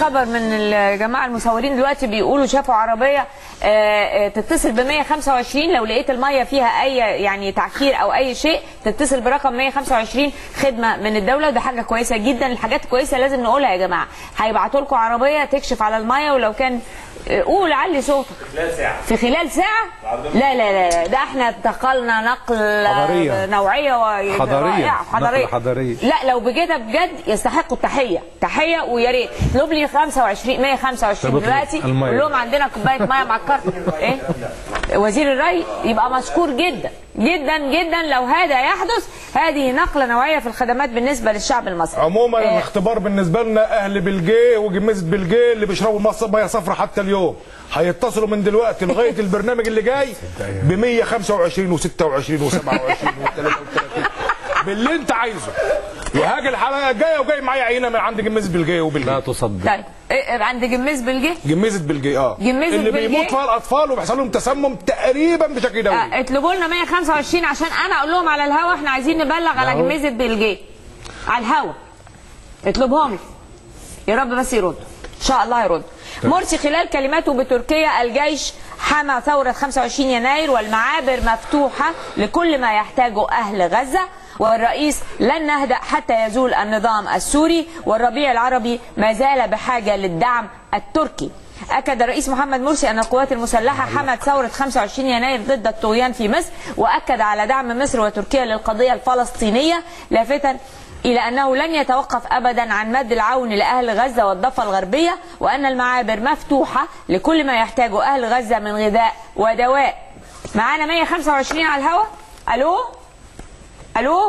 خبر من الجماعه المصورين دلوقتي بيقولوا شافوا عربيه آه، آه، تتصل ب 125 لو لقيت الميه فيها اي يعني تعكير او اي شيء تتصل برقم 125 خدمه من الدوله وده حاجه كويسه جدا الحاجات كويسه لازم نقولها يا جماعه هيبعتوا لكم عربيه تكشف على الميه ولو كان آه، قول علي صوتك خلال ساعه في خلال ساعة؟ لا لا لا لا، ده احنا انتقلنا نقل حضارية. نوعية و- حضارية. رائعة، حضارية نقلة حضارية. لا لو بجد بجد يستحقوا التحية تحية ويا ريت اطلب لي 25 125 طب اطلب دلوقتي المية. قول لهم عندنا كوباية مية معكرة ايه؟ وزير الري يبقى مشكور جدا جدا جدا لو هذا يحدث هذه نقلة نوعية في الخدمات بالنسبة للشعب المصري عموما آه، الاختبار بالنسبه لنا اهل بلجيه وجميزه بلجيه اللي بيشربوا مص- ميه صفرا حتى اليوم هيتصلوا من دلوقتي لغايه البرنامج اللي جاي ب 125 و26 و27 و33 باللي انت عايزه وهاجي الحلقه الجايه وجاي معايا عينه من عند جميزه بلجيه لا وبلجيه تصدق طيب إيه، عند جميز بلجي جميزه بلجيه اه جميزة اللي بلجيه؟ بيموت فيها الاطفال وبيحصل لهم تسمم تقريبا بشكل دوري آه، اطلبوا لنا 125 عشان انا اقول لهم على الهوا احنا عايزين نبلغ على جميزه بلجيه على الهوا اطلبهم لي. يا رب بس يرد ان شاء الله يرد مرسي خلال كلماته بتركيا الجيش حمى ثورة 25 يناير والمعابر مفتوحة لكل ما يحتاجه أهل غزة والرئيس لن نهدأ حتى يزول النظام السوري والربيع العربي ما زال بحاجة للدعم التركي أكد الرئيس محمد مرسي أن القوات المسلحة حمت ثورة 25 يناير ضد الطغيان في مصر وأكد على دعم مصر وتركيا للقضية الفلسطينية لافتا إلى أنه لن يتوقف أبدا عن مد العون لأهل غزة والضفة الغربية وأن المعابر مفتوحة لكل ما يحتاجه أهل غزة من غذاء ودواء معانا 125 على الهواء ألو ألو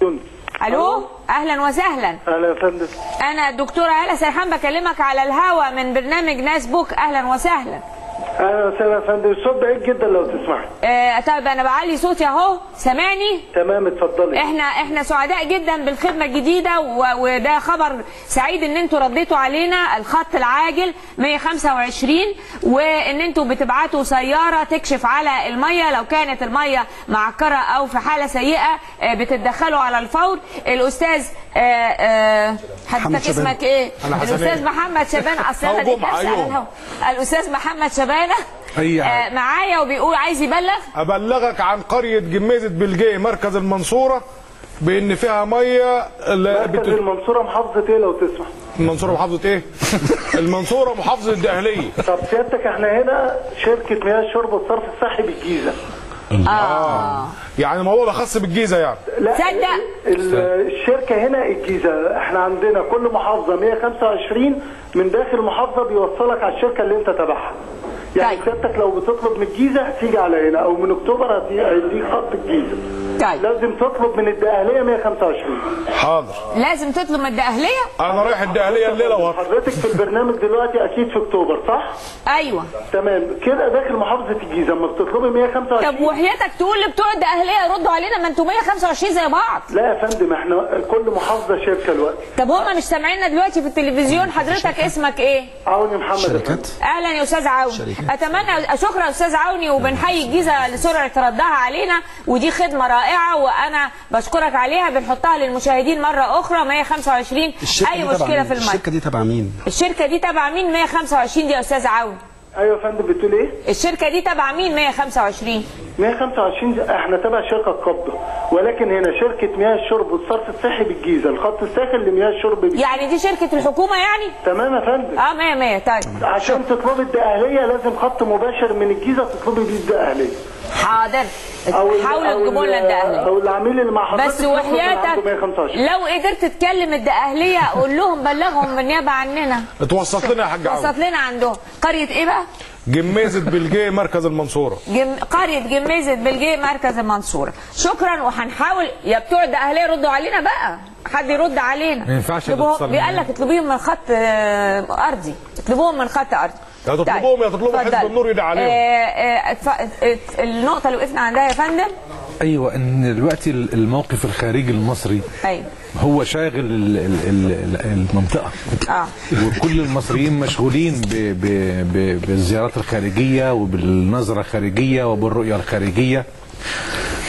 ألو أهلا وسهلا اهلا يا فندم أنا الدكتورة هالة سرحان بكلمك على الهواء من برنامج ناس بوك أهلا وسهلا اهلا وسهلا يا فندم الصوت بعيد جدا لو تسمح آه طيب أنا بعلي صوتي أهو سامعني تمام اتفضلي احنا احنا سعداء جدا بالخدمه الجديده و- وده خبر سعيد ان انتوا رديتوا علينا الخط العاجل 125 وان انتوا بتبعتوا سياره تكشف على الميه لو كانت الميه معكره او في حاله سيئه اه، بتتدخلوا على الفور الاستاذ اه، اه، حضرتك شبانة. اسمك ايه أنا حسن الاستاذ إيه؟ محمد شبانه اصل أو انا دي جمعة، كارثة أيوه. على الهوا. الاستاذ محمد شبانه أي حاجة. اه، معايا وبيقول عايز يبلغ ابلغك عن قريه جميزه بلجيه مركز المنصوره بان فيها ميه لا مركز بت... المنصوره محافظه ايه لو تسمح المنصوره محافظه ايه المنصوره محافظه الدقهليه طب سيادتك احنا هنا شركه مياه الشرب والصرف الصحي بالجيزه يعني الموضوع ده خاص بالجيزه يعني لا تصدق؟ ال- الشركه هنا الجيزه احنا عندنا كل محافظه 125 من داخل المحافظه بيوصلك على الشركه اللي انت تبعها يعني طيب. سيادتك لو بتطلب من الجيزه هتيجي على هنا او من اكتوبر هتي- هيديك خط الجيزه طيب لازم تطلب من الدقهليه 125 حاضر لازم تطلب من الدقهليه انا رايح الدقهليه الليله وهط حضرتك في البرنامج دلوقتي اكيد في اكتوبر صح؟ ايوه تمام كده داخل محافظه الجيزه اما بتطلبي 125 طب وحياتك تقول لبتوع الدقهليه يردوا علينا ما انتوا 125 زي بعض لا يا فندم احنا كل محافظه شركه الوقت طب هما مش سامعيننا دلوقتي في التلفزيون حضرتك اسمك ايه عوني محمد يا فندم. اهلا يا استاذ عوني اتمنى شكرا يا استاذ عوني وبنحيي الجيزه لسرعه ردها علينا ودي خدمه رائعه وانا بشكرك عليها بنحطها للمشاهدين مره اخرى 125 اي دي تبع مشكله مين؟ في الميه الشركه دي تبع مين؟ الشركه دي تبع مين 125 دي يا استاذ عوني ايوه يا فندم بتقول ايه؟ الشركه دي تبع مين 125 125 دي- احنا تبع شركه قبضه ولكن هنا شركه مياه الشرب والصرف الصحي بالجيزه الخط الساخن لمياه الشرب بالجيزة. يعني دي شركه الحكومه يعني تمام يا فندم اه 100 100 طيب عشان تطلبي الدقهليه لازم خط مباشر من الجيزه تطلبي بيه الدقهليه حاضر ال- حاولوا أو تجيبوا لنا ال- الدقهليه او العميل اللي مع حضرتك بس يطلب من عنده وحياتك 125 لو قدرت تكلم الدقهلية قول لهم بلغهم بالنيابة عننا اتوسط لنا يا حاج عوض وسط لنا عندهم قرية ايه بقى؟ جميزه بلجيه مركز المنصوره جم... قرية جميزة بلجيه مركز المنصورة شكرا وهنحاول يا بتوع الدقهلية ردوا علينا بقى حد يرد علينا ما ينفعش اطلبوهم- نتصل بيقال لك اطلبيهم من خط آه، ارضي اطلبوهم من خط ارضي يا تطلبوهم يا تطلبوا حزب اتفضل. النور يدعي عليهم. آه، آه، اتف- ات- النقطة اللي وقفنا عندها يا فندم ايوه ان دلوقتي الموقف الخارجي المصري ايوه هو شاغل ال- ال- ال- المنطقه اه وكل المصريين مشغولين ب ب ب بالزيارات الخارجيه وبالنظره الخارجيه وبالرؤيه الخارجيه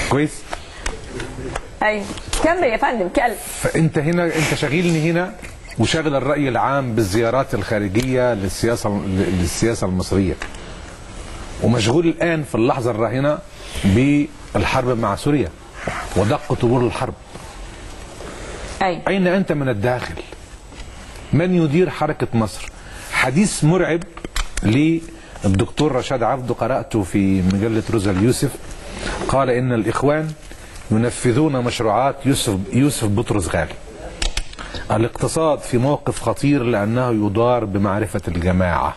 كويس ايوه كمل يا فندم كلم فانت هنا انت شاغلني هنا وشغل الرأي العام بالزيارات الخارجية للسياسة للسياسة المصرية ومشغول الآن في اللحظة الراهنة بالحرب مع سوريا ودق طبول الحرب ايوه أين أنت من الداخل من يدير حركة مصر حديث مرعب للدكتور رشاد عبده قرأته في مجلة روزا اليوسف قال إن الإخوان ينفذون مشروعات يوسف, يوسف بطرس غالي الاقتصاد في موقف خطير لأنه يدار بمعرفة الجماعة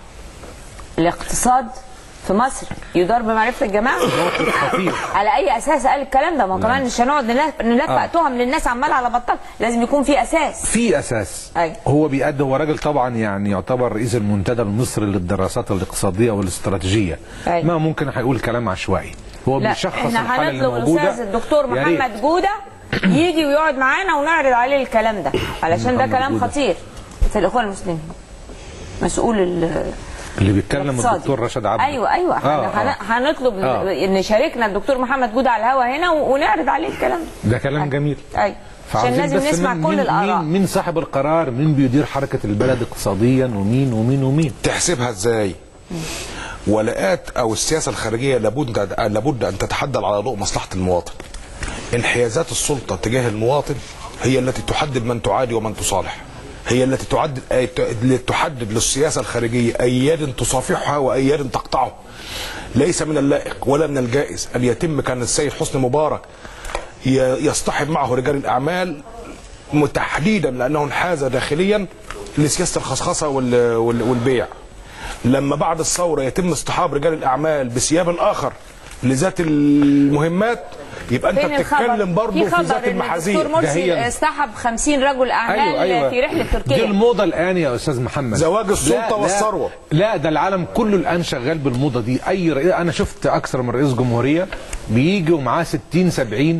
الاقتصاد في مصر يدار بمعرفه الجماعه موقف خطير على اي اساس قال الكلام ده ما هو كمان مش هنقعد نلف- نلفق آه. تهم للناس عمال على بطال لازم يكون في اساس في اساس أيوة. هو بيقدم هو راجل طبعا يعني يعتبر رئيس المنتدى المصري للدراسات الاقتصاديه والاستراتيجيه أيوة. ما ممكن هيقول كلام عشوائي هو لا بيشخص احنا الحاله اللي هنطلب موجوده الاستاذ الدكتور يا ريت. محمد جوده يجي ويقعد معانا ونعرض عليه الكلام ده علشان ده محمد كلام جودة. خطير في الاخوان المسلمين مسؤول ال- اللي بيتكلم الاقتصادي. الدكتور رشاد عبده ايوه ايوه آه، آه آه. هنطلب آه. ان شاركنا الدكتور محمد جوده على الهوا هنا و- ونعرض عليه الكلام ده ده كلام جميل ايوه عشان فعاوزين لازم بس نسمع مين- كل مين- الاراء مين, مين صاحب القرار مين بيدير حركه البلد اقتصاديا ومين ومين ومين تحسبها ازاي ولاءات او السياسه الخارجيه لابد لابد ان تتحدى على ضوء مصلحه المواطن انحيازات السلطه تجاه المواطن هي التي تحدد من تعادي ومن تصالح هي التي تعدد أي- تحدد للسياسه الخارجيه اياد تصافحها واياد تقطعه ليس من اللائق ولا من الجائز ان يتم كان السيد حسني مبارك ي- يصطحب معه رجال الاعمال تحديدا لانه انحاز داخليا لسياسه الخصخصه وال- وال- والبيع لما بعد الثوره يتم اصطحاب رجال الاعمال بثياب اخر لذات المهمات يبقى انت فين الخبر؟ بتتكلم برضه في خبر ذات إن الدكتور المحاذير مرسي هي- استحب 50 رجل اعمال في رحله دي تركيا الموضه الان يا استاذ محمد زواج السلطة لا- لا- والثروة. لا ده العالم كله الان شغال بالموضه دي اي رئيس انا شفت اكثر من رئيس جمهوريه بيجي ومعاه 60 70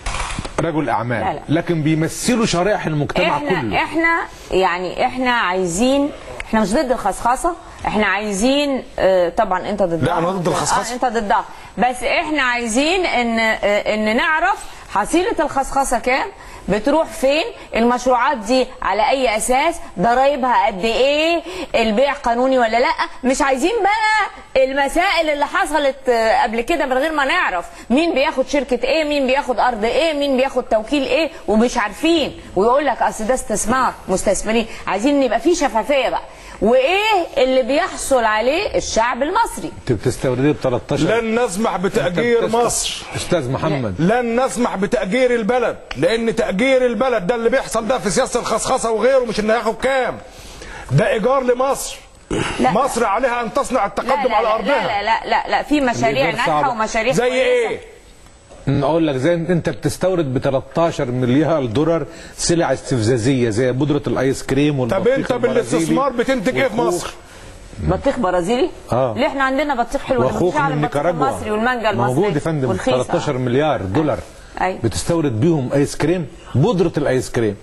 رجل اعمال لا، لا. لكن بيمثلوا شرائح المجتمع احنا كله احنا يعني احنا عايزين احنا مش ضد الخصخصه احنا عايزين اه طبعا انت ضدها لا، أنا ضد الخصخصة. اه انت ضدها بس احنا عايزين ان اه ان نعرف حصيله الخصخصه كام بتروح فين المشروعات دي على اي اساس ضرايبها قد ايه البيع قانوني ولا لا مش عايزين بقى المسائل اللي حصلت اه، قبل كده من غير ما نعرف مين بياخد شركه ايه مين بياخد ارض ايه مين بياخد توكيل ايه ومش عارفين ويقول لك اصل ده استثمار مستثمرين عايزين يبقى في شفافيه بقى وايه اللي بيحصل عليه الشعب المصري انت بتستورديه ب 13 لن نسمح بتاجير أنت بتست- مصر استاذ محمد لن نسمح بتأجير البلد لأن تأجير البلد ده اللي بيحصل ده في سياسة الخصخصة وغيره مش إنه ياخد كام ده إيجار لمصر لا. مصر عليها أن تصنع لا التقدم لا على لا, أرضها لا لا لا لا في مشاريع الإيجار صعب. ناجحه ومشاريع زي كويسة. إيه؟ اقول لك زي انت بتستورد ب 13 مليار دولار سلع استفزازيه زي بودره الايس كريم طب والبطيخ أنت البرازيلي بالاستثمار بتنتج إيه في والخوخ. مصر؟ بطيخ برازيلي آه. ليه احنا عندنا بطيخ حلو ده واخوخ مفيش على من البطيخ نيكاراجوا المصري والمانجا المصري موجود يا فندم والخيس، آه. 13 مليار دولار أيوة. بتستورد بيهم ايس كريم بودره الايس كريم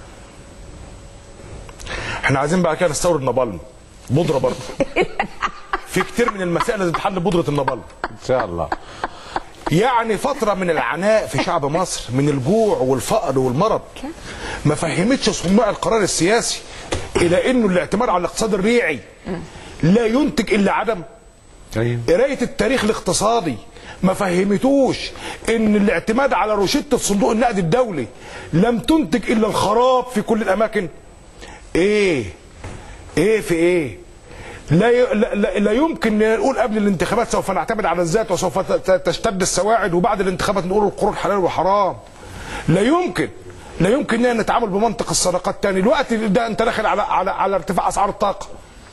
إحنا عايزين بعد كده نستورد نابالم بودرة برضه في كتير من المسائل لازم تحل بودرة النابالم ان شاء الله يعني فترة من العناء في شعب مصر من الجوع والفقر والمرض ما فهمتش صناع القرار السياسي إلى إنه الاعتماد على الاقتصاد الريعي لا ينتج إلا عدم ايوه قرايه التاريخ الاقتصادي ما فهمتوش ان الاعتماد على روشته صندوق النقد الدولي لم تنتج الا الخراب في كل الاماكن ايه ايه في ايه لا ي... لا, لا, لا يمكن نقول قبل الانتخابات سوف نعتمد على الذات وسوف ت- ت- تشتد السواعد وبعد الانتخابات نقول القروض حلال وحرام لا يمكن لا يمكن ان نتعامل بمنطق الصداقات تاني الوقت ده انت داخل على على على ارتفاع اسعار الطاقه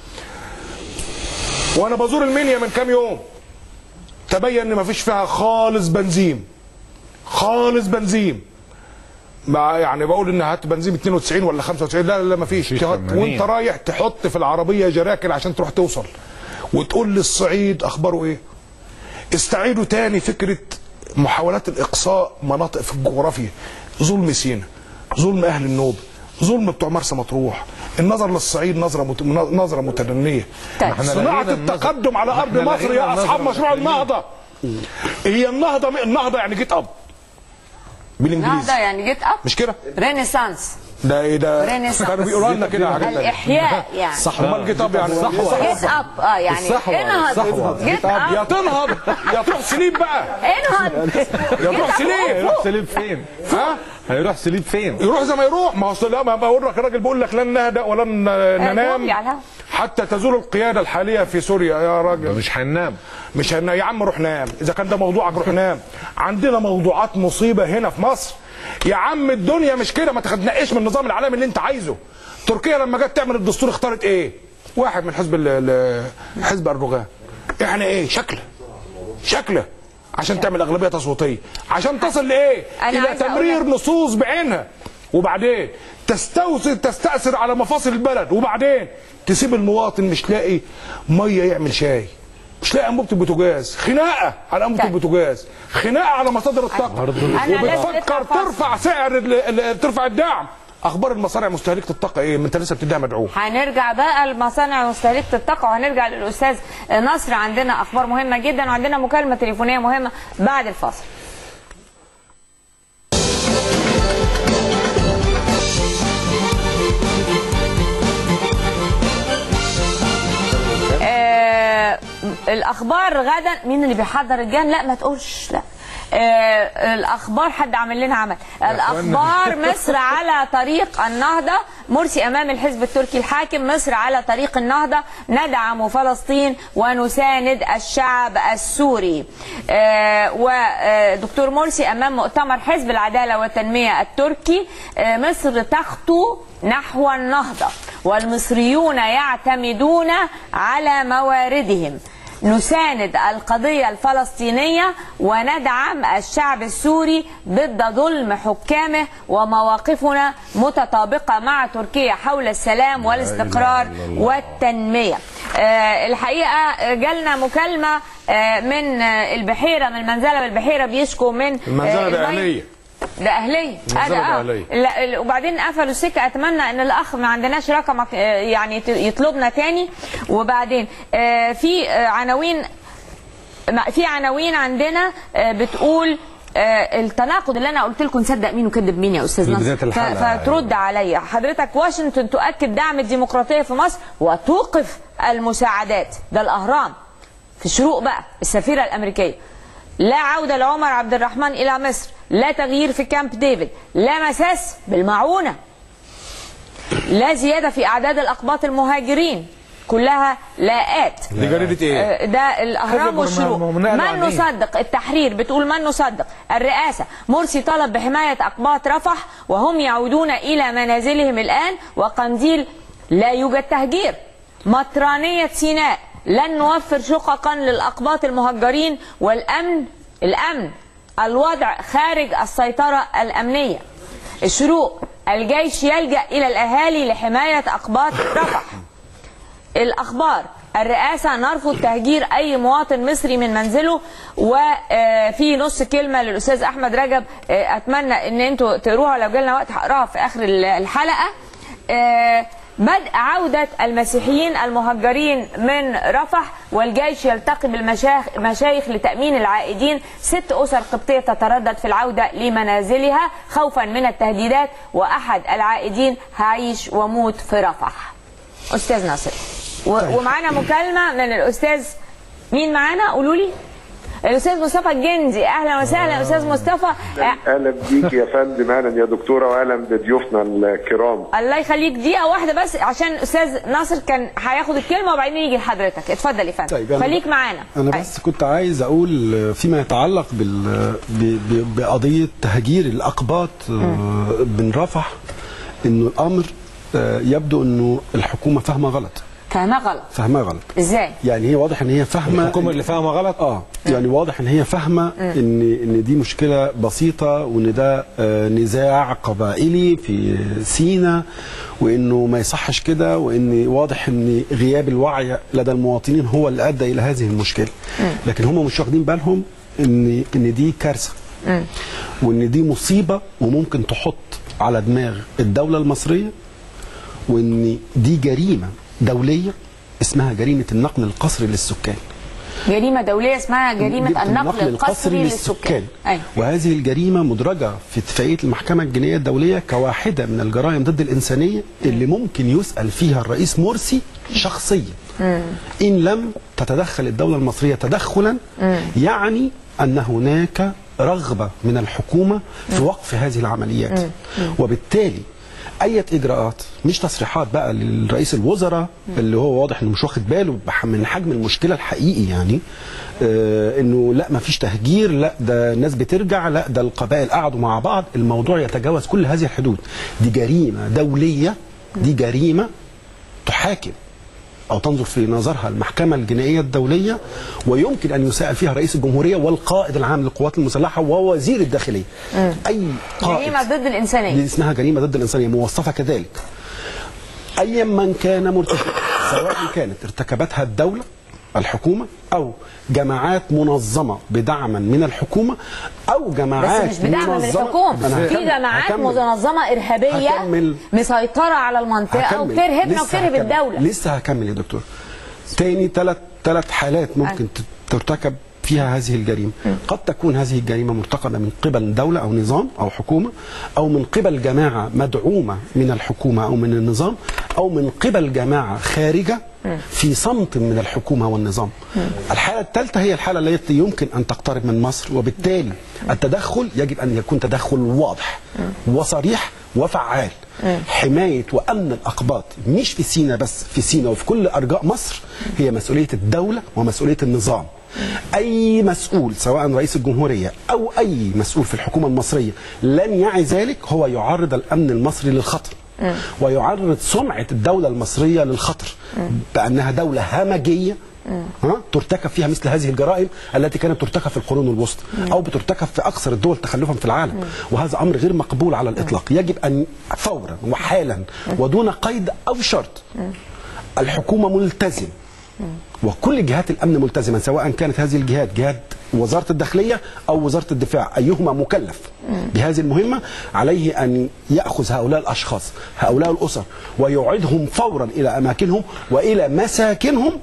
وانا بزور المنيا من كام يوم تبين ان مفيش فيها خالص بنزين خالص بنزين مع يعني بقول ان هات بنزين 92 ولا 95 لا لا, لا مفيش مفيش تحط 80. وانت رايح تحط في العربيه جراكن عشان تروح توصل وتقول للصعيد اخباره ايه استعيدوا تاني فكره محاولات الاقصاء مناطق في الجغرافيا ظلم سينا ظلم اهل النوبه ظلم بتوع مرسى مطروح النظر للصعيد نظره مت... نظره متدنيه طيب. احنا صناعه لغينا النظر. التقدم على ارض احنا مصر لغينا يا اصحاب النظر مشروع المتدنية. النهضه هي النهضه النهضه يعني جيت اب بالانجليزي النهارده يعني جيت اب مش كده رينيسانس ده ايه ده رينيسانس. كانوا بيقولوا لنا كده حاجات تانية. الاحياء يعني صح امال جيت اب يعني جيت اب اه يعني الصحوة، انهض الصحوة. جيت يا اب تنهض يا تروح سليب بقى انهض يا تروح سليب هيروح سليب فين؟ ها هيروح سليب فين؟ يروح زي ما يروح ما هو أصل لا ما بقول لك الراجل بيقول لك لن نهدأ ولن ننام جاوبي على الهوا. حتى تزول القياده الحاليه في سوريا يا راجل مش هننام مش هن... يا عم روح نام اذا كان ده موضوعك روح نام عندنا موضوعات مصيبه هنا في مصر يا عم الدنيا مش كده ما تنقش من النظام العالمي اللي انت عايزه تركيا لما جت تعمل الدستور اختارت ايه واحد من حزب ال- ال- حزب اردوغان احنا ايه شكله شكله عشان تعمل اغلبيه تصويتيه عشان تصل لايه أنا الى عايزة أقول تمرير لك- نصوص بعينها وبعدين تستوصل تستأثر على مفاصل البلد وبعدين تسيب المواطن مش لاقي ميه يعمل شاي مش لاقي انبوبه البوتاجاز خناقه على انبوبه طيب. البوتاجاز خناقه على مصادر الطاقه أنا لازم وبتفكر نطلع فاصل. ترفع سعر ال- ال- ترفع الدعم اخبار المصانع مستهلكه الطاقه ايه ما انت لسه بتديها مدعوم هنرجع بقى لمصانع مستهلكة الطاقة وهنرجع للأستاذ نصر عندنا أخبار مهمة جدا وعندنا مكالمة تليفونية مهمة بعد الفاصل آه الأخبار غدا مين اللي بيحضر الجان لا ما تقولش لا آه الأخبار حد عامل لنا عمل الأخبار مصر على طريق النهضة مرسي أمام الحزب التركي الحاكم مصر على طريق النهضة ندعم فلسطين ونساند الشعب السوري آه ودكتور مرسي أمام مؤتمر حزب العدالة والتنمية التركي آه مصر تخطو نحو النهضة والمصريون يعتمدون على مواردهم نساند القضية الفلسطينية وندعم الشعب السوري ضد ظلم حكامه ومواقفنا متطابقة مع تركيا حول السلام والاستقرار والتنمية آه، الحقيقة جالنا مكالمة آه، من آه، البحيرة من المنزلة بالبحيرة بيشكوا من المنزلة آه، ده المي- أهلية. ده اهليه المنزلة أنا ده آه. أهلية. لا ال- وبعدين قفلوا السكه اتمنى ان الاخ ما عندناش رقمك آه، يعني ت- يطلبنا تاني وبعدين آه، في آه، عناوين ما- في عناوين عندنا آه، بتقول آه، التناقض اللي انا قلت لكم نصدق مين وكذب مين يا استاذ في نصر بداية ف- الحلقة. فترد عليا حضرتك واشنطن تؤكد دعم الديمقراطيه في مصر وتوقف المساعدات ده الاهرام في الشروق بقى السفيره الامريكيه لا عوده لعمر عبد الرحمن الى مصر لا تغيير في كامب ديفيد لا مساس بالمعونه لا زياده في اعداد الاقباط المهاجرين كلها لاءات دي جريده ايه آه، ده الاهرام خبر والشروق ما- ما- ما- من عن إيه؟ نصدق التحرير بتقول من نصدق الرئاسه مرسي طلب بحمايه اقباط رفح وهم يعودون الى منازلهم الان وقنديل لا يوجد تهجير مطرانيه سيناء لن نوفر شققا للاقباط المهجرين والامن الامن الوضع خارج السيطره الامنيه الشروق الجيش يلجا الى الاهالي لحمايه اقباط رفح الاخبار الرئاسه نرفض تهجير اي مواطن مصري من منزله وفي نص كلمه للاستاذ احمد رجب آه، اتمنى ان انتوا تقروها لو جالنا وقت هقراها في اخر ال- الحلقه آه، بدء عودة المسيحيين المهجرين من رفح والجيش يلتقي بالمشايخ لتأمين العائدين ست أسر قبطية تتردد في العودة لمنازلها خوفا من التهديدات وأحد العائدين هعيش وموت في رفح استاذ ناصر و- ومعانا مكالمه من الاستاذ مين معانا قولوا لي الاستاذ مصطفى الجندي اهلا وسهلا استاذ مصطفى آه، اهلا بيك يا فندم اهلا يا دكتوره واهلا بضيوفنا الكرام الله يخليك دقيقه واحده بس عشان الاستاذ ناصر كان هياخد الكلمه وبعدين يجي لحضرتك اتفضل يا فندم طيب، أنا- خليك معانا انا أي. بس كنت عايز اقول فيما يتعلق بال ب- ب- بقضيه تهجير الاقباط آه، من رفح انه الامر آه، يبدو انه الحكومه فاهمه غلط فاهمها غلط فاهمها غلط ازاي يعني هي واضح ان هي فاهمه الحكومه اللي فاهمه غلط اه يعني واضح ان هي فاهمه ان ان دي مشكله بسيطه وان ده آه، نزاع قبائلي في سينا وانه ما يصحش كده وان واضح ان غياب الوعي لدى المواطنين هو اللي ادى الى هذه المشكله لكن هم مش واخدين بالهم ان ان دي كارثه وان دي مصيبه وممكن تحط على دماغ الدوله المصريه وان دي جريمه دوليه اسمها جريمه النقل القسري للسكان جريمه دوليه اسمها جريمه جريمة النقل القسري للسكان ايوه وهذه الجريمة مدرجة في اتفاقية المحكمة الجنائية الدولية كواحدة من الجرائم ضد الإنسانية اللي ممكن يسأل فيها الرئيس مرسي شخصيا إن لم تتدخل الدولة المصرية تدخلا يعني أن هناك رغبة من الحكومة في وقف هذه العمليات وبالتالي أي إجراءات مش تصريحات بقى للرئيس الوزراء اللي هو واضح إنه مش واخد باله بح- من حجم المشكلة الحقيقي يعني آه إنه لا ما فيش تهجير لا ده الناس بترجع لا ده القبائل قعدوا مع بعض الموضوع يتجاوز كل هذه الحدود دي جريمة دولية دي جريمة تحاكم او تنظر في نظرها المحكمه الجنائيه الدوليه ويمكن ان يساءل فيها رئيس الجمهوريه والقائد العام للقوات المسلحه ووزير الداخليه اي قائد جريمه ضد الانسانيه دي اسمها جريمه ضد الانسانيه موصفه كذلك ايا من كان مرتكب سواء كانت ارتكبتها الدوله الحكومه او جماعات منظمه بدعما من الحكومه او بس جماعات مش بدعم من منظمة- الحكومه أنا في هكمل- جماعات هكمل. منظمه ارهابيه هكمل. مسيطره على المنطقه هكمل. وبترهبنا لسه وبترهب هكمل. الدوله لسه هكمل يا دكتور تاني ثلاث ثلاث حالات ممكن ت- ترتكب فيها هذه الجريمة قد تكون هذه الجريمة مرتكبة من قبل دولة أو نظام أو حكومة أو من قبل جماعة مدعومة من الحكومة أو من النظام أو من قبل جماعة خارجة في صمت من الحكومة والنظام الحالة الثالثة هي الحالة التي يمكن أن تقترب من مصر وبالتالي التدخل يجب أن يكون تدخل واضح وصريح وفعال حماية وأمن الأقباط مش في سينا بس في سينا وفي كل أرجاء مصر هي مسؤولية الدولة ومسؤولية النظام أي مسؤول سواء رئيس الجمهورية أو أي مسؤول في الحكومة المصرية لن يعي ذلك هو يعرض الأمن المصري للخطر ويعرض سمعة الدولة المصرية للخطر بأنها دولة همجية ها ترتكب فيها مثل هذه الجرائم التي كانت ترتكب في القرون الوسطى او بترتكب في اكثر الدول تخلفا في العالم وهذا امر غير مقبول على الاطلاق يجب ان فورا وحالا ودون قيد او شرط الحكومه ملتزم وكل جهات الامن ملتزمه سواء كانت هذه الجهات جهات وزاره الداخليه او وزاره الدفاع ايهما مكلف بهذه المهمه عليه ان ياخذ هؤلاء الاشخاص هؤلاء الاسر ويعيدهم فورا الى اماكنهم والى مساكنهم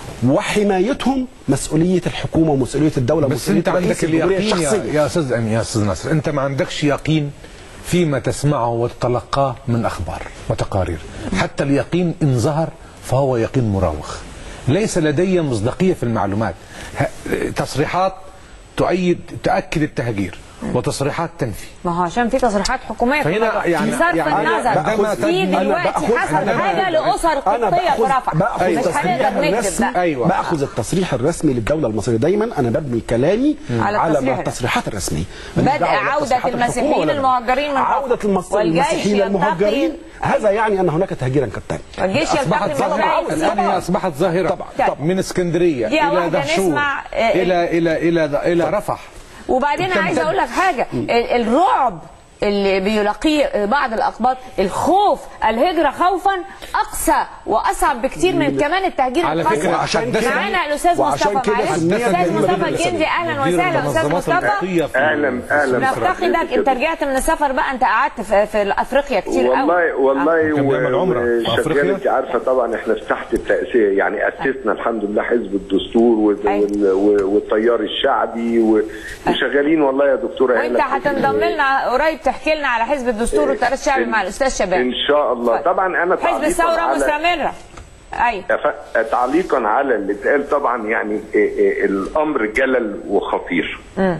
وحمايتهم مسؤوليه الحكومه ومسؤوليه الدوله بس ومسؤوليه انت عندك رئيس الجمهورية اليقين يا, الشخصيه يا استاذ أمين يا استاذ نصر انت ما عندكش يقين فيما تسمعه وتتلقاه من اخبار وتقارير حتى اليقين ان ظهر فهو يقين مراوغ ليس لدي مصداقيه في المعلومات ه- تصريحات تؤيد تاكد التهجير وتصريحات تنفي ما هو عشان في تصريحات حكوميه في فهنا الموضوع. يعني- بصرف يعني أنا النظر عندما في تجد- أنا دلوقتي بأخذ- حصل أنا حاجه بأخذ- لاسر انا قبطيه باخذ اترفع باخذ مش التصريح هنقدر نكذب الرسمي بقى أيوة. باخذ التصريح الرسمي للدوله المصريه دايما انا ببني كلامي على على, التصريح التصريحات الرسميه بدء ماليش دعوة لا عودة بتصريحات الحكومة المسيحيين ولا لا. المهاجرين من عودة رفح. المص- والجيش المسيحيين يلتقي- المهاجرين هذا يعني ان هناك تهجيرا قد تم الجيش اصبحت يلتقي ظاهره بالرئيس الان هي اصبحت ظاهره طبعا، طبعا. من اسكندريه دقيقة الى واحدة دهشور نسمع، آه، الى الى الى الى رفح وبعدين تمتد. عايزه اقول لك حاجه ال- الرعب اللي بيلاقيه بعض الاقباط الخوف الهجره خوفا اقسى واصعب بكتير من كمان التهجير على القسري. فكرة وعشان كده- معانا الاستاذ وعشان مصطفى كده معلش الناس استاذ الجميلة مصطفى جدا الجندي اهلا مدير وسهلا استاذ المنظمات مصطفى الإفريقية في اهلا اهلا نفتقدك انت رجعت من السفر بقى انت قعدت في, في افريقيا كتير قوي والله والله كان بيعمل عمرة في وشغال أفريقيا؟ انت عارفه طبعا احنا في تحت التاسيس يعني اسسنا الحمد لله حزب الدستور وال- أيوة. وال- وال- والتيار الشعبي و- وشغالين والله يا دكتوره وانت هالة. هتنضم لنا قريب تحكي لنا على حزب الدستور والتيار الشعبي مع الاستاذ شباب ان شاء الله اتفضل. طبعا انا حزب تعليقاً الثوره على- مستمره ايوه أف- تعليقا على اللي اتقال طبعا يعني إيه إيه الامر جلل وخطير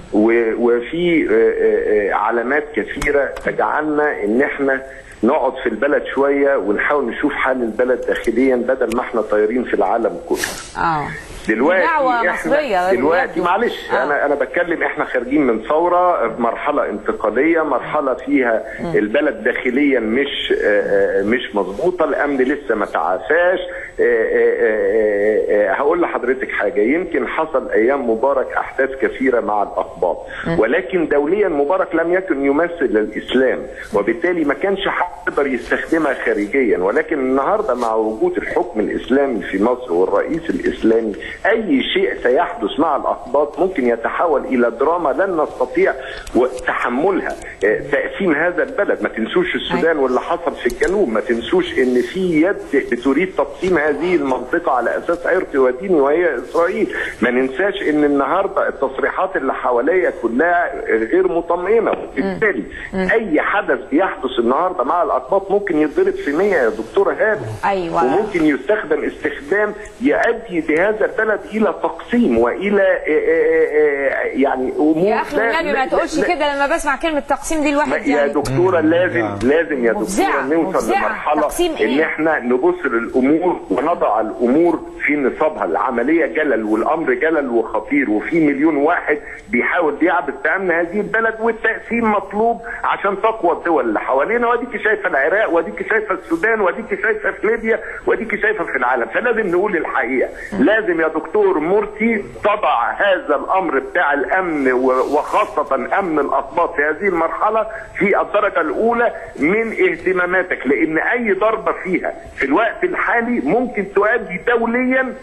و- وفي إيه إيه علامات كثيره تجعلنا ان احنا نقعد في البلد شويه ونحاول نشوف حال البلد داخليا بدل ما احنا طايرين في العالم كله اه دلوقتي دعوة احنا مصرية دلوقتي يبدو. معلش آه. انا انا بتكلم احنا خارجين من ثوره في مرحله انتقاليه مرحله فيها البلد داخليا مش آه، آه، مش مظبوطه الامن لسه ما تعافاش آه، آه، آه، آه، هقول لحضرتك حاجه يمكن حصل ايام مبارك احداث كثيره مع الاقباط ولكن دوليا مبارك لم يكن يمثل الاسلام وبالتالي ما كانش هيقدر يستخدمها خارجيا ولكن النهارده مع وجود الحكم الاسلامي في مصر والرئيس الاسلامي اي شيء سيحدث مع الاقباط ممكن يتحول الى دراما لن نستطيع و- تحملها آه، تقسيم هذا البلد ما تنسوش السودان واللي حصل في الجنوب ما تنسوش ان في يد بتريد تقسيم هذه المنطقه على اساس عرقي وديني وهي اسرائيل ما ننساش ان النهارده التصريحات اللي حواليا كلها غير مطمئنه وبالتالي اي حدث بيحدث النهارده مع الاقباط ممكن يتضرب في 100 يا دكتوره هاله أيوة. وممكن يستخدم استخدام يؤدي بهذا البلد الى تقسيم والى آه، آه، آه، يعني امور يا اخي لا- النبي ما لا- تقولش لا- كده لما بسمع كلمه تقسيم دي ما- الواحد يا يعني دكتوره لازم لازم يا دكتوره مفزعة، نوصل مفزعة. لمرحله تقسيم ان إيه؟ احنا نبص للامور ونضع الامور في نصابها العمليه جلل والامر جلل وخطير وفي مليون واحد بيحاول بيعبث بامن هذه البلد والتقسيم مطلوب عشان تقوى الدول اللي حوالينا واديك شايفه العراق واديك شايفه السودان واديك شايفه في ليبيا واديك شايفه في العالم فلازم نقول الحقيقه لازم يا دكتور مرسي تضع هذا الامر بتاع الامن و- وخاصه امن الاقباط في هذه المرحله في الدرجه الاولى من اهتماماتك لان اي ضربه فيها في الوقت الحالي ممكن تؤدي دوليا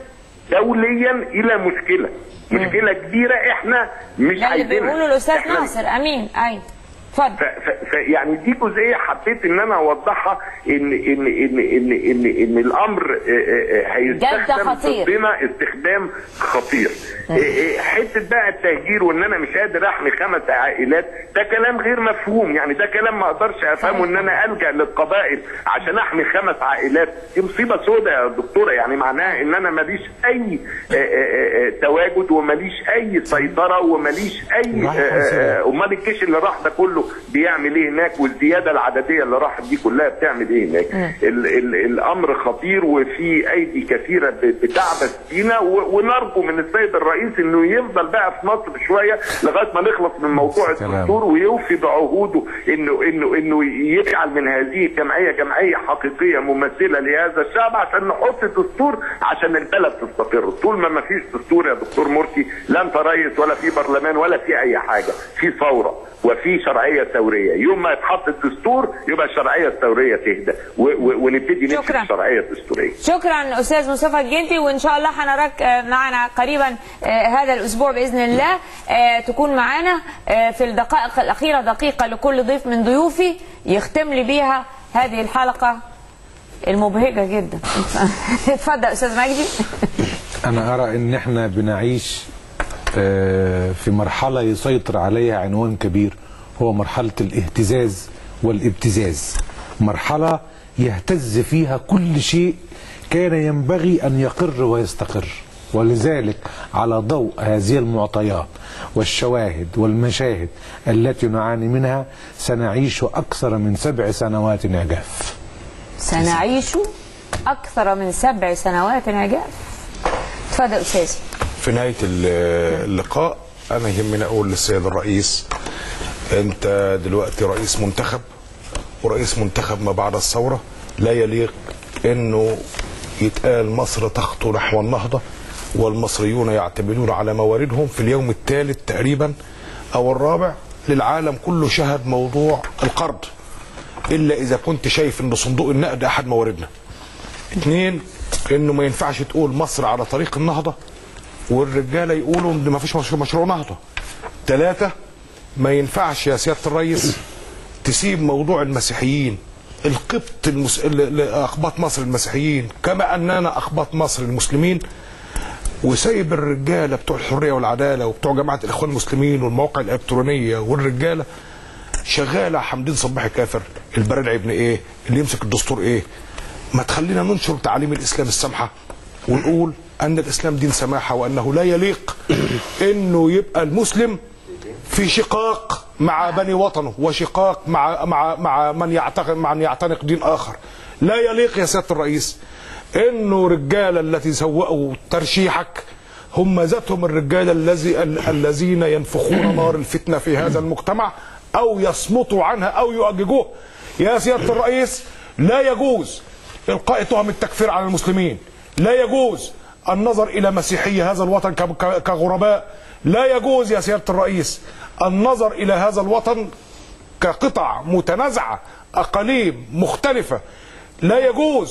دوليا الى مشكله مشكله كبيره احنا مش ده اللي عايزينها بيقوله الاستاذ إحنا- ناصر امين ايوه اتفضل ف- ف- ف- يعني دي جزئيه حبيت ان انا اوضحها ان ان ان ان ان, إن الامر آه، آه، آه، هيستخدم خطير. ضدنا استخدام خطير آه، آه، حته بقى التهجير وان انا مش قادر احمي خمس عائلات ده كلام غير مفهوم يعني ده كلام ما اقدرش افهمه ان انا الجا للقبائل عشان احمي خمس عائلات دي مصيبه سوداء يا دكتوره يعني معناها ان انا ماليش اي آه، آه، آه، تواجد وماليش اي سيطره وماليش اي راح آه، خمسة. آه، امال الجيش اللي راح ده كله بيعمل ايه هناك والزياده العدديه اللي راحت دي كلها بتعمل ايه هناك ال ال الامر خطير وفي ايدي كثيره ب- بتعبث فينا و- ونرجو من السيد الرئيس انه يفضل بقى في مصر شويه لغايه ما نخلص من موضوع سلام. الدستور ويوفي بعهوده انه انه انه يجعل من هذه الجمعيه جمعيه حقيقيه ممثله لهذا الشعب عشان نحط دستور عشان البلد تستقر طول ما ما فيش دستور يا دكتور مرسي لا انت رئيس ولا في برلمان ولا في اي حاجه في ثوره وفي شرعيه ثوريه يوم ما يتحط الدستور يبقى الشرعيه الثوريه تهدى و- و- ونبتدي نمشي شكراً. في الشرعيه الدستوريه شكرا استاذ مصطفى الجنتي وان شاء الله هنراك آه، معنا قريبا آه، هذا الاسبوع باذن الله آه، تكون معنا آه، في الدقائق الاخيره دقيقه لكل ضيف من ضيوفي يختم لي بيها هذه الحلقه المبهجه جدا اتفضل استاذ مجدي انا ارى ان احنا بنعيش آه، في مرحله يسيطر عليها عنوان كبير هو مرحله الاهتزاز والابتزاز مرحله يهتز فيها كل شيء كان ينبغي ان يقر ويستقر ولذلك على ضوء هذه المعطيات والشواهد والمشاهد التي نعاني منها سنعيش اكثر من سبع سنوات عجاف سنعيش اكثر من سبع سنوات عجاف اتفضل استاذي في نهاية ال- اللقاء أنا يهمني أقول للسيد الرئيس أنت دلوقتي رئيس منتخب ورئيس منتخب ما بعد الثورة لا يليق أنه يتقال مصر تخطو نحو النهضة والمصريون يعتمدون على مواردهم في اليوم الثالث تقريبا أو الرابع للعالم كله شهد موضوع القرض إلا إذا كنت شايف أن صندوق النقد أحد مواردنا اثنين انه ما ينفعش تقول مصر على طريق النهضه والرجاله يقولوا ان ما فيش مشروع, مشروع نهضه ثلاثه ما ينفعش يا سياده الرئيس تسيب موضوع المسيحيين القبط المس... ال- ل- اقباط مصر المسيحيين كما اننا اقباط مصر المسلمين وسايب الرجاله بتوع الحريه والعداله وبتوع جماعه الاخوان المسلمين والمواقع الالكترونيه والرجاله شغاله حمدين صباح كافر البرادعي ابن ايه اللي يمسك الدستور ايه ما تخلينا ننشر تعاليم الاسلام السامحه ونقول ان الاسلام دين سماحه وانه لا يليق انه يبقى المسلم في شقاق مع بني وطنه وشقاق مع مع مع من يعتقد مع من يعتنق دين اخر لا يليق يا سياده الرئيس انه رجاله التي سوقوا ترشيحك هم ذاتهم الرجال الذي ال- الذين ينفخون نار الفتنه في هذا المجتمع او يصمتوا عنها او يؤججوه يا سياده الرئيس لا يجوز القاء تهم التكفير على المسلمين لا يجوز النظر الى مسيحي هذا الوطن ك- ك- كغرباء لا يجوز يا سياده الرئيس النظر الى هذا الوطن كقطع متنازعه اقاليم مختلفه لا يجوز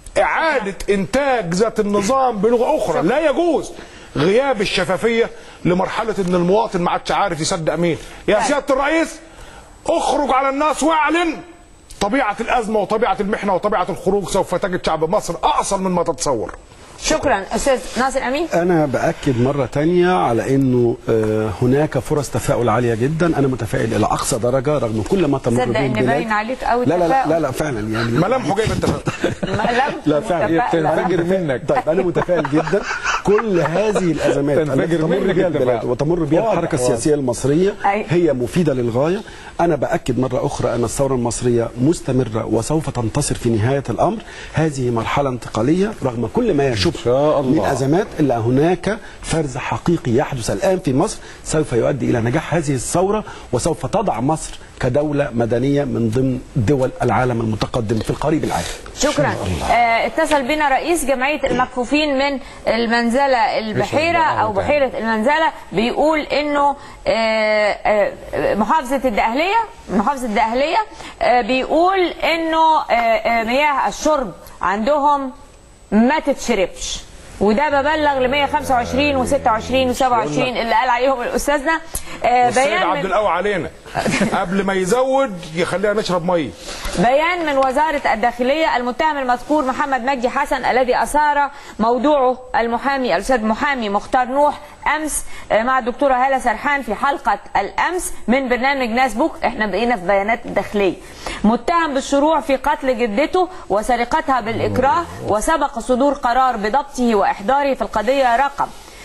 اعاده انتاج ذات النظام بلغه اخرى لا يجوز غياب الشفافيه لمرحله ان المواطن ما عادش عارف يصدق مين يا سياده الرئيس اخرج على الناس واعلن طبيعه الازمه وطبيعه المحنه وطبيعه الخروج سوف تجد شعب مصر اقصر مما تتصور شكرا استاذ ناصر امين أنا بأكد مرة تانية على أنه آه، هناك فرص تفاؤل عالية جدا أنا متفائل إلى أقصى درجة رغم كل ما تمر تصدق به إن البلاد باين عليك أوي لا لا لا, التفاؤل. لا, لا فعلا يعني ملامحه جايبه التفاؤل لا فعلا تنفجر منك طيب انا متفائل جدا كل هذه الازمات تنفجر التي تمر منك بها التفاؤل. البلاد وتمر بها واضح، الحركه واضح. السياسيه المصريه أي. هي مفيده للغايه انا باكد مره اخرى ان الثوره المصريه مستمره وسوف تنتصر في نهايه الامر هذه مرحله انتقاليه رغم كل ما يشب شاء الله. من ازمات الا هناك فرز حقيقي يحدث الان في مصر سوف يؤدي الى نجاح هذه الثوره وسوف تضع مصر كدوله مدنيه من ضمن دول العالم المتقدم في القريب العاجل شكرا آه اتصل بنا رئيس جمعيه المكفوفين من المنزله البحيره او بحيره المنزله بيقول انه آه آه محافظه الدقهليه محافظه الدقهليه آه بيقول انه آه آه مياه الشرب عندهم ما تتشربش وده ببلغ ل 125 و26 و27 اللي قال عليهم الاستاذنا آه السيد بيان عبد من القوي علينا قبل ما يزود يخلينا نشرب ميه بيان من وزارة الداخلية المتهم المذكور محمد مجدي حسن الذي أثار موضوعه المحامي الأستاذ محامي مختار نوح أمس آه، مع الدكتورة هالة سرحان في حلقة الأمس من برنامج ناس بوك احنا بقينا في بيانات الداخلية متهم بالشروع في قتل جدته وسرقتها بالإكراه وسبق صدور قرار بضبطه وإحضاره في القضية رقم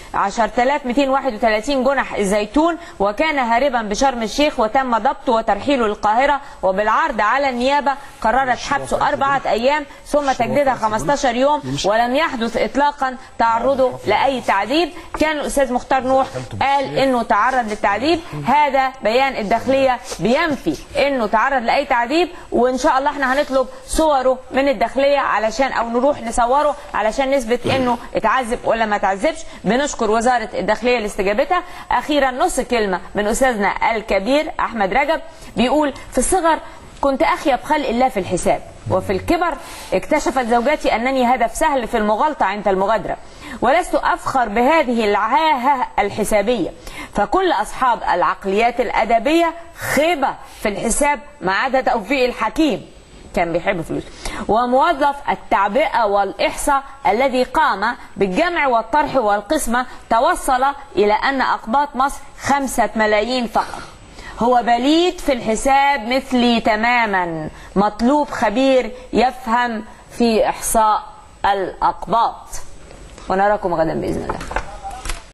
10231 جنح الزيتون وكان هاربا بشرم الشيخ وتم ضبطه وترحيله للقاهرة وبالعرض على النيابة قررت حبسه أربعة أيام ثم تجديدها 15 يوم ولم يحدث إطلاقا تعرضه لأي تعذيب كان الأستاذ مختار نوح قال إنه تعرض للتعذيب هذا بيان الداخلية بينفي إنه تعرض لأي تعذيب وإن شاء الله احنا هنطلب صوره من الداخلية علشان أو نروح نصوره علشان نثبت إنه اتعذب ولا ما اتعذبش بنشكر وزارة الداخلية لاستجابتها أخيرا نص كلمة من أستاذنا الكبير أحمد رجب بيقول في الصغر كنت أخيب خلق الله في الحساب وفي الكبر اكتشفت زوجتي أنني هدف سهل في المغالطة عند المغادرة ولست أفخر بهذه العاهة الحسابية فكل أصحاب العقليات الأدبية خيبة في الحساب ما عدا توفيق الحكيم كان بيحب فلوس وموظف التعبئة والإحصاء الذي قام بالجمع والطرح والقسمة توصل إلى أن أقباط مصر خمسة ملايين فقط هو بليد في الحساب مثلي تماما مطلوب خبير يفهم في إحصاء الأقباط ونراكم غدا بإذن الله